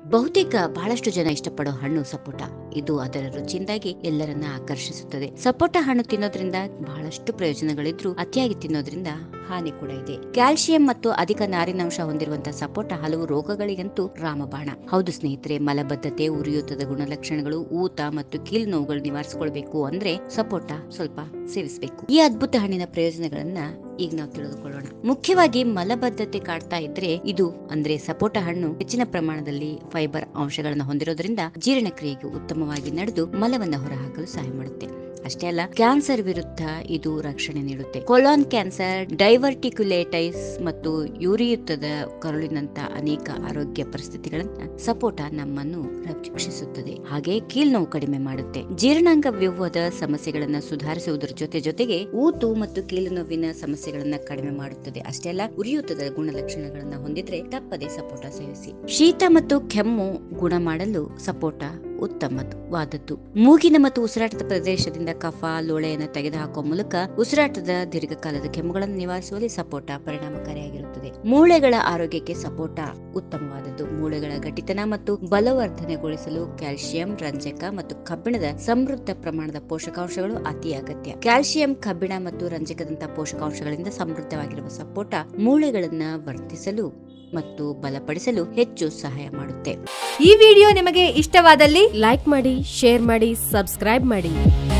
ಬಹುತೇಕ ಬಹಳಷ್ಟು ಜನ ಇಷ್ಟಪಡೋ ಹಣ್ಣು ಸಪೋಟ ಇದು ಅದರ ರುಚಿಯಿಂದಾಗಿ ಎಲ್ಲರನ್ನ ಆಕರ್ಷಿಸುತ್ತದೆ ಸಪೋಟ ಹಣ್ಣು ತಿನ್ನೋದ್ರಿಂದ ಬಹಳಷ್ಟು ಪ್ರಯೋಜನಗಳಿದ್ರು ಅತಿಯಾಗಿ ತಿನ್ನೋದ್ರಿಂದ ಹಾನಿ ಕೂಡ ಇದೆ ಕ್ಯಾಲ್ಸಿಯಂ ಮತ್ತು ಅಧಿಕ ನಾರಿನಾಂಶ ಹೊಂದಿರುವಂತಹ ಸಪೋಟ ಹಲವು ರೋಗಗಳಿಗಂತೂ ರಾಮಬಾಣ ಹೌದು ಸ್ನೇಹಿತರೆ ಮಲಬದ್ಧತೆ ಉರಿಯೂತದ ಗುಣಲಕ್ಷಣಗಳು ಊತ ಮತ್ತು ಕೀಲು ನೋವುಗಳು ನಿವಾರಿಸಿಕೊಳ್ಬೇಕು ಅಂದ್ರೆ ಸಪೋಟ ಸ್ವಲ್ಪ ಸೇವಿಸಬೇಕು ಈ ಅದ್ಭುತ ಹಣ್ಣಿನ ಪ್ರಯೋಜನಗಳನ್ನ ಈಗ ನಾವು ತಿಳಿದುಕೊಳ್ಳೋಣ ಮುಖ್ಯವಾಗಿ ಮಲಬದ್ಧತೆ ಕಾಡ್ತಾ ಇದ್ರೆ ಇದು ಅಂದ್ರೆ ಸಪೋಟ ಹಣ್ಣು ಹೆಚ್ಚಿನ ಪ್ರಮಾಣದಲ್ಲಿ ಫೈಬರ್ ಅಂಶಗಳನ್ನು ಹೊಂದಿರೋದ್ರಿಂದ ಜೀರ್ಣಕ್ರಿಯೆಗೆ ಉತ್ತಮವಾಗಿ ನಡೆದು ಮಲವನ್ನ ಹೊರಹಾಕಲು ಸಹಾಯ ಮಾಡುತ್ತೆ ಅಷ್ಟೇ ಅಲ್ಲ ಕ್ಯಾನ್ಸರ್ ವಿರುದ್ಧ ಇದು ರಕ್ಷಣೆ ನೀಡುತ್ತೆ ಕೊಲಾನ್ ಕ್ಯಾನ್ಸರ್ ಡೈವರ್ಟಿಕ್ಯುಲೇಟೈಸ್ ಮತ್ತು ಯೂರಿಯುತ್ತದ ಕರುಳಿನಂತ ಅನೇಕ ಆರೋಗ್ಯ ಪರಿಸ್ಥಿತಿಗಳನ್ನ ಸಪೋಟ ನಮ್ಮನ್ನು ರಕ್ಷಿಸುತ್ತದೆ ಹಾಗೆ ಕೀಲ್ನೋವು ಕಡಿಮೆ ಮಾಡುತ್ತೆ ಜೀರ್ಣಾಂಗ ವ್ಯೂಹದ ಸಮಸ್ಯೆಗಳನ್ನ ಸುಧಾರಿಸುವುದರ ಜೊತೆ ಜೊತೆಗೆ ಊತು ಮತ್ತು ಕೀಲು ನೋವಿನ ಸಮಸ್ಯೆಗಳನ್ನ ಕಡಿಮೆ ಮಾಡುತ್ತದೆ ಅಷ್ಟೇ ಅಲ್ಲ ಉರಿಯೂತದ ಗುಣಲಕ್ಷಣಗಳನ್ನ ಹೊಂದಿದ್ರೆ ತಪ್ಪದೆ ಸಪೋಟ ಸೇವಿಸಿ ಶೀತ ಮತ್ತು ಕೆಮ್ಮು ಗುಣ ಮಾಡಲು ಸಪೋಟ ಉತ್ತಮವಾದದ್ದು ಮೂಗಿನ ಮತ್ತು ಉಸಿರಾಟದ ಪ್ರದೇಶದಿಂದ ಕಫ ಲೋಳೆಯನ್ನು ತೆಗೆದುಹಾಕುವ ಮೂಲಕ ಉಸಿರಾಟದ ದೀರ್ಘಕಾಲದ ಕೆಮ್ಮುಗಳನ್ನು ನಿವಾರಿಸುವಲ್ಲಿ ಸಪೋಟ ಪರಿಣಾಮಕಾರಿಯಾಗಿರುತ್ತದೆ ಮೂಳೆಗಳ ಆರೋಗ್ಯಕ್ಕೆ ಸಪೋಟ ಉತ್ತಮವಾದದ್ದು ಮೂಳೆಗಳ ಗಟ್ಟಿತನ ಮತ್ತು ಬಲವರ್ಧನೆಗೊಳಿಸಲು ಕ್ಯಾಲ್ಸಿಯಂ ರಂಜಕ ಮತ್ತು ಕಬ್ಬಿಣದ ಸಮೃದ್ಧ ಪ್ರಮಾಣದ ಪೋಷಕಾಂಶಗಳು ಅತಿ ಅಗತ್ಯ ಕ್ಯಾಲ್ಸಿಯಂ ಕಬ್ಬಿಣ ಮತ್ತು ರಂಜಕದಂತಹ ಪೋಷಕಾಂಶಗಳಿಂದ ಸಮೃದ್ಧವಾಗಿರುವ ಸಪೋಟ ಮೂಳೆಗಳನ್ನ ವರ್ತಿಸಲು ಮತ್ತು ಬಲಪಡಿಸಲು ಹೆಚ್ಚು ಸಹಾಯ ಮಾಡುತ್ತೆ ಈ ವಿಡಿಯೋ ನಿಮಗೆ ಇಷ್ಟವಾದಲ್ಲಿ ಲೈಕ್ ಮಾಡಿ ಶೇರ್ ಮಾಡಿ ಸಬ್ಸ್ಕ್ರೈಬ್ ಮಾಡಿ